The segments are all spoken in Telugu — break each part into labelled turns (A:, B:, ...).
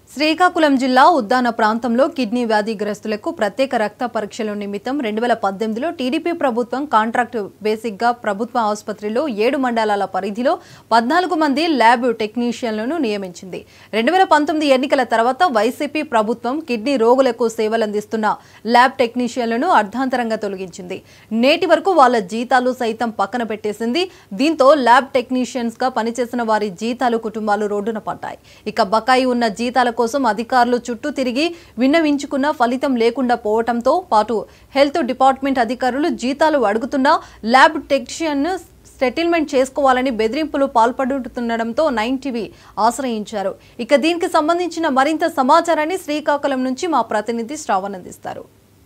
A: శ్రీకాకుళం జిల్లా ఉద్దాన ప్రాంతంలో కిడ్నీ వ్యాధిగ్రస్తులకు ప్రత్యేక రక్త పరీక్షల నిమిత్తం రెండు వేల పద్దెనిమిదిలో టీడీపీ ప్రభుత్వం కాంట్రాక్ట్ బేసిక్గా ప్రభుత్వ ఆసుపత్రిలో ఏడు మండలాల పరిధిలో పద్నాలుగు మంది ల్యాబ్ టెక్నీషియన్లను నియమించింది రెండు వేల పంతొమ్మిది ఎన్నికల తర్వాత వైసీపీ ప్రభుత్వం కిడ్నీ రోగులకు సేవలందిస్తున్న ల్యాబ్ టెక్నీషియన్లను అర్ధాంతరంగా తొలగించింది నేటి వరకు వాళ్ళ జీతాలు సైతం పక్కన పెట్టేసింది దీంతో ల్యాబ్ టెక్నీషియన్స్ గా పనిచేసిన వారి జీతాలు కుటుంబాలు రోడ్డున పడ్డాయి ఇక బకాయి ఉన్న జీతాల కోసం అధికారులు చుట్టూ తిరిగి విన్నవించుకున్న ఫలితం లేకుండా పోవటంతో పాటు హెల్త్ డిపార్ట్మెంట్ అధికారులు జీతాలు అడుగుతున్నా ల్యాబ్ టెక్నీషియన్ సెటిల్మెంట్ చేసుకోవాలని బెదిరింపులు పాల్పడుతుండడంతో నైన్ టీవీ ఆశ్రయించారు ఇక దీనికి సంబంధించిన మరింత సమాచారాన్ని శ్రీకాకుళం నుంచి మా ప్రతినిధి శ్రావణ్ అందిస్తారు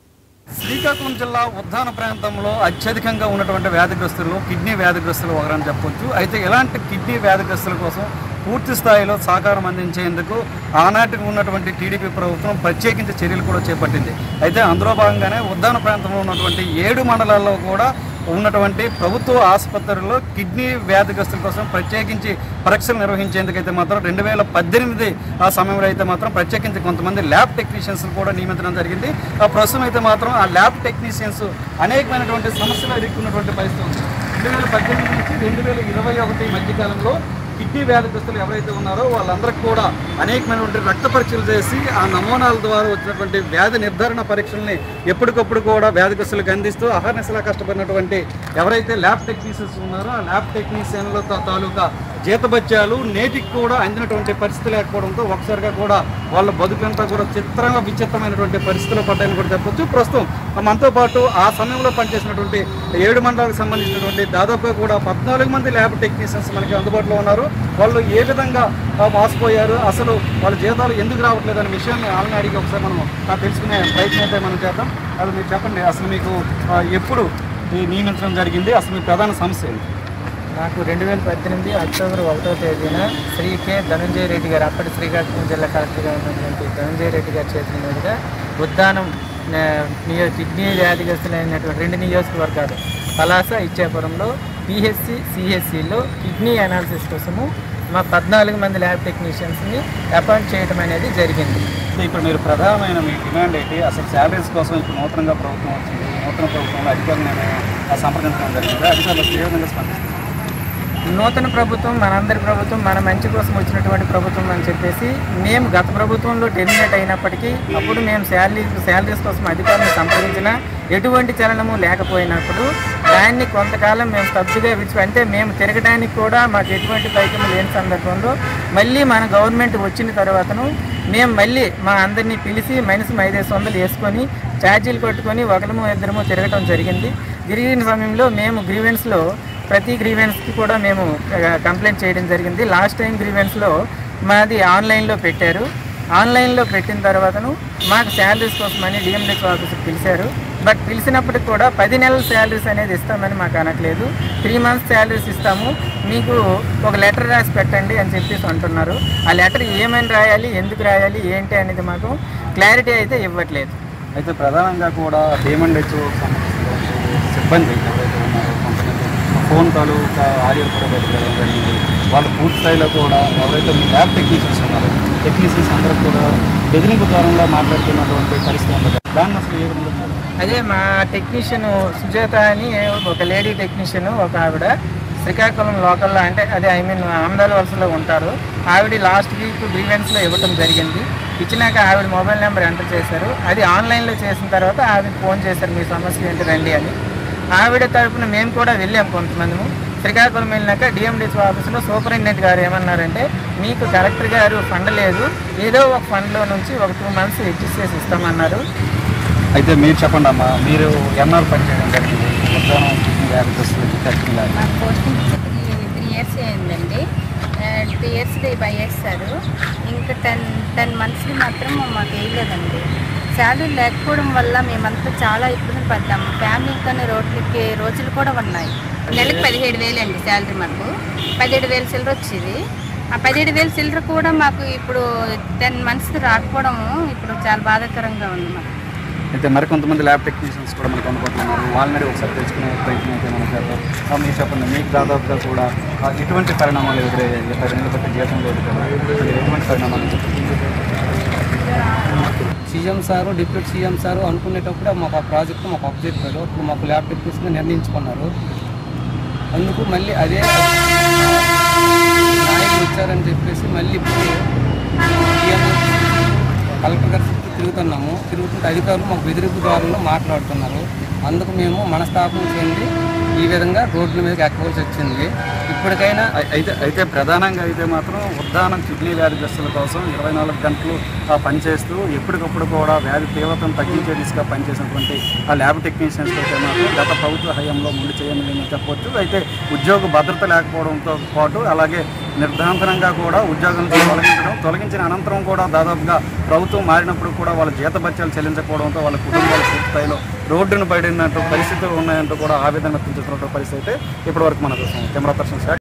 B: శ్రీకాకుళం జిల్లా ఉద్దాన ప్రాంతంలో అత్యధికంగా ఉన్నటువంటి వ్యాధిగ్రస్తులు కిడ్నీ వ్యాధిగ్రస్తులు ఒకరని చెప్పొచ్చు అయితే ఇలాంటి కిడ్నీ వ్యాధిగ్రస్తుల కోసం పూర్తి స్థాయిలో సహకారం అందించేందుకు ఆనాటికి ఉన్నటువంటి టీడీపీ ప్రభుత్వం ప్రత్యేకించి చర్యలు కూడా చేపట్టింది అయితే అందులో భాగంగానే ఉద్దాన ప్రాంతంలో ఉన్నటువంటి ఏడు మండలాల్లో కూడా ఉన్నటువంటి ప్రభుత్వ ఆసుపత్రుల్లో కిడ్నీ వ్యాధిగ్రస్తుల కోసం ప్రత్యేకించి పరీక్షలు నిర్వహించేందుకైతే మాత్రం రెండు వేల పద్దెనిమిది ఆ సమయంలో అయితే మాత్రం ప్రత్యేకించి కొంతమంది ల్యాబ్ టెక్నీషియన్స్ కూడా నియమించడం జరిగింది ఆ ప్రస్తుతం అయితే మాత్రం ఆ ల్యాబ్ టెక్నీషియన్స్ అనేకమైనటువంటి సమస్యలు ఎదుర్కొన్నటువంటి పరిస్థితి ఉంది రెండు వేల పద్దెనిమిది నుంచి రెండు వేల ఇరవై ఒకటి మధ్యకాలంలో కిడ్నీ వ్యాధిగ్రస్తులు ఎవరైతే ఉన్నారో వాళ్ళందరికీ కూడా అనేకమైనటువంటి రక్త పరీక్షలు చేసి ఆ నమూనాల ద్వారా వచ్చినటువంటి వ్యాధి నిర్ధారణ పరీక్షల్ని ఎప్పటికప్పుడు కూడా వ్యాధిగ్రస్తులకు అందిస్తూ అహర్నిశలా కష్టపడినటువంటి ఎవరైతే ల్యాబ్ టెక్నీషియన్స్ ఉన్నారో ఆ ల్యాబ్ టెక్నీషియన్ల తా- తాలూకా జీతబత్యాలు నేటికి కూడా అందినటువంటి పరిస్థితి లేకపోవడంతో ఒకసారిగా కూడా వాళ్ళ బతుకంతా కూడా చిత్రంగా విచిత్రమైనటువంటి పరిస్థితులు పడ్డాయని కూడా చెప్పొచ్చు ప్రస్తుతం మనతో పాటు ఆ సమయంలో పనిచేసినటువంటి ఏడు మండలాలకు సంబంధించినటువంటి దాదాపుగా కూడా పద్నాలుగు మంది ల్యాబ్ టెక్నీషియన్స్ మనకి అందుబాటులో ఉన్నారు వాళ్ళు ఏ విధంగా ఆ, మోసపోయారు అసలు వాళ్ళ జీతాలు ఎందుకు రావట్లేదు అనే విషయాన్ని వాళ్ళని అడిగి ఒకసారి మనం ఆ, తెలుసుకునే ప్రయత్నం అయితే మనం చేద్దాం అది మీరు చెప్పండి అసలు మీకు ఆ, ఎప్పుడు ఈ నియమించడం జరిగింది అసలు మీ ప్రధాన సమస్య ఏంటి
C: నాకు రెండు వేల పద్దెనిమిది అక్టోబర్ ఒకటో తేదీన శ్రీ కె ధనంజయ రెడ్డి గారు అప్పటి శ్రీకాకుళం జిల్లా కలెక్టర్గా ఉన్నటువంటి ధనంజయ రెడ్డి గారి చేతుల మీదుగా ఉద్దానం ఆ, నియో కిడ్నీ వ్యాధిగ్రస్తులైనటువంటి రెండు నియోజకవర్గాలు పలాస ఇచ్చాపురంలో పిహెచ్సి సిహెచ్సిలో కిడ్నీ అనాలిసిస్ కోసము మా పద్నాలుగు మంది ల్యాబ్ టెక్నీషియన్స్ని అపాయింట్ చేయడం అనేది జరిగింది
B: అంటే ఇప్పుడు మీరు ప్రధానమైన మీ డిమాండ్ ఏంటి అసలు శాలరీస్ కోసం ఇప్పుడు నూతనంగా ప్రభుత్వం వచ్చింది నూతన ప్రభుత్వంలో అధికారులు నేను సంప్రదించడం జరిగింది అధికారులు అసలు ఏ విధంగా స్పందిస్తారు
C: నూతన ప్రభుత్వం మనందరి ప్రభుత్వం మన మంచి కోసం వచ్చినటువంటి ప్రభుత్వం అని చెప్పేసి మేము గత ప్రభుత్వంలో టెర్మినేట్ అయినప్పటికీ అప్పుడు మేము శాలరీ శాలరీస్ కోసం అధికారులను సంప్రదించిన ఎటువంటి చలనము లేకపోయినప్పుడు దాన్ని కొంతకాలం మేము స్తబ్దుగా విడిచి అంటే మేము తిరగడానికి కూడా మాకు ఎటువంటి బైకం లేని సందర్భంలో మళ్ళీ మన గవర్నమెంట్ వచ్చిన తర్వాతను మేము మళ్ళీ మా అందరినీ పిలిచి మనిషి ఐదేసి వందలు వేసుకొని ఛార్జీలు కొట్టుకొని ఒకరము ఇద్దరము తిరగటం జరిగింది తిరిగిన సమయంలో మేము గ్రీవెన్స్లో ప్రతి గ్రీవెన్స్కి కూడా మేము ఆ, కంప్లైంట్ చేయడం జరిగింది లాస్ట్ టైం గ్రీవెన్స్లో మాది ఆన్లైన్లో పెట్టారు ఆన్లైన్లో పెట్టిన తర్వాతను మాకు శాలరీస్ కోసమని డిఎండిఎస్ ఆఫీస్కి పిలిచారు బట్ పిలిచినప్పటికి కూడా పది నెలల శాలరీస్ అనేది ఇస్తామని మాకు అనట్లేదు త్రీ మంత్స్ శాలరీస్ ఇస్తాము మీకు ఒక లెటర్ రాసి పెట్టండి అని చెప్పేసి అంటున్నారు ఆ లెటర్ ఏమని రాయాలి ఎందుకు రాయాలి ఏంటి అనేది మాకు క్లారిటీ అయితే ఇవ్వట్లేదు
B: అయితే ప్రధానంగా కూడా డేమండ్ హెచ్ సిబ్బంది ఎవరైతే ఉన్నారో కొంతమంది ఫోన్ తాలూకా ఆడియో కూడా బయటకు జరిగింది వాళ్ళు పూర్తి స్థాయిలో కూడా ఎవరైతే మీ ల్యాబ్ టెక్నీషియన్స్ ఉన్నారో టెక్నీషియన్స్ అందరూ కూడా బెదిరింపు ద్వారంగా మాట్లాడుతున్నటువంటి పరిస్థితి ఉంటుంది దాన్ని అసలు ఏ విధంగా చూడాలి?
C: అదే మా టెక్నీషియన్ సుజాత అని ఒక లేడీ టెక్నీషియన్ ఒక ఆవిడ శ్రీకాకుళం లోకల్లో అంటే అదే ఐ మీన్ ఆమదాల వలసలో ఉంటారు ఆవిడ లాస్ట్ వీక్ గ్రీవెన్స్లో ఇవ్వటం జరిగింది ఇచ్చినాక ఆవిడ మొబైల్ నెంబర్ ఎంటర్ చేశారు అది ఆన్లైన్లో చేసిన తర్వాత ఆవిడ ఫోన్ చేశారు మీ సమస్య ఏంటి రండి అని ఆవిడ తరపున మేము కూడా వెళ్ళాం కొంతమంది శ్రీకాకుళం వెళ్ళినాక డిఎండిసి ఆఫీస్లో సూపరింటెండెంట్ గారు ఏమన్నారంటే మీకు కలెక్టర్ గారు ఫండ్ లేదు ఏదో ఒక ఫండ్లో నుంచి ఒక టూ మంత్స్ అడ్జస్ట్ చేసి ఇస్తామన్నారు
B: అయితే మీరు చెప్పండి అమ్మా మీరు ఎన్ఆర్ పనిచేయడం జరిగింది ఉద్యానం వ్యాధిగ్రస్తులకి టెస్టింగ్ ల్యాబ్
D: మా పోస్టింగ్ త్రీ ఇయర్స్ అయిందండి టూ ఇయర్స్ బై చేస్తారు ఇంకా టెన్ టెన్ మంత్స్కి మాత్రం మాకు వేయలేదండి శాలరీ లేకపోవడం వల్ల మేమంతా చాలా ఇబ్బందులు పడ్డాము ఫ్యామిలీతోనే రోడ్లకి రోజులు కూడా ఉన్నాయి నెలకు పదిహేడు వేలు అండి శాలరీ మాకు పదిహేడు వేలు సిల్లర్ వచ్చేది ఆ పదిహేడు వేలు సిల్లర్ కూడా మాకు ఇప్పుడు టెన్ మంత్స్ రాకపోవడము ఇప్పుడు చాలా బాధాకరంగా ఉంది మాకు
B: అయితే మరి కొంతమంది ల్యాబ్ టెక్నీషియన్స్ కూడా మనకు అనుకుంటున్నారు వాళ్ళని ఒకసారి తెలుసుకునే ప్రయత్నం అయితే మనం చేద్దాం ఆ, మీరు చెప్పండి మీకు దాదాపుగా కూడా ఆ, ఎటువంటి పరిణామాలు ఎదురయ్యాయి పది నెలల బట్టి జీతం లేదు కదా అసలు ఎటువంటి పరిణామాలు చెప్పండి
E: CM sir deputy CM sir అనుకునేటప్పుడే మాకు ఆ ప్రాజెక్టు మాకు అప్ చెప్పారు ఇప్పుడు మాకు ల్యాబ్ టెక్నీషియన్ నిర్ణయించుకున్నారు అందుకు మళ్ళీ అదే నాయకులు వచ్చారని చెప్పేసి మళ్ళీ ఇప్పుడు సీఎం కలెక్టర్ గారి చుట్టూ తిరుగుతున్నాము తిరుగుతుంటే అధికారులు మాకు బెదిరింపుదారులు మాట్లాడుతున్నారు అందుకు మేము మనస్తాపం చెంది ఈ విధంగా రోడ్ల మీదకి ఎక్కవలసి వచ్చింది ఇప్పటికైనా
B: అయి- అయితే అయితే ప్రధానంగా అయితే మాత్రం ఉద్దానం కిడ్నీ వ్యాధిగ్రస్తుల కోసం ఇరవై నాలుగు గంటలు ఆ, పనిచేస్తూ ఎప్పటికప్పుడు కూడా వ్యాధి తీవ్రతను తగ్గించే దిశగా పనిచేసినటువంటి ఆ ల్యాబ్ టెక్నీషియన్స్ అయితే మాత్రం గత ప్రభుత్వ హయాంలో ముందు చేయమని చెప్పొచ్చు అయితే ఉద్యోగ భద్రత లేకపోవడంతో పాటు అలాగే నిర్ధాంతరంగా కూడా ఉద్యోగం నుంచి తొలగించడం తొలగించిన అనంతరం కూడా దాదాపుగా ప్రభుత్వం మారినప్పుడు కూడా వాళ్ళ జీతభత్యాలు చెల్లించకపోవడంతో వాళ్ళ కుటుంబాలు పూర్తి స్థాయిలో రోడ్డును పడినట్టు పరిస్థితులు ఉన్నాయంటూ కూడా ఆవేదన వ్యక్తం చేస్తున్నటువంటి పరిస్థితి అయితే ఇప్పటివరకు మనకు కెమెరా పర్సన్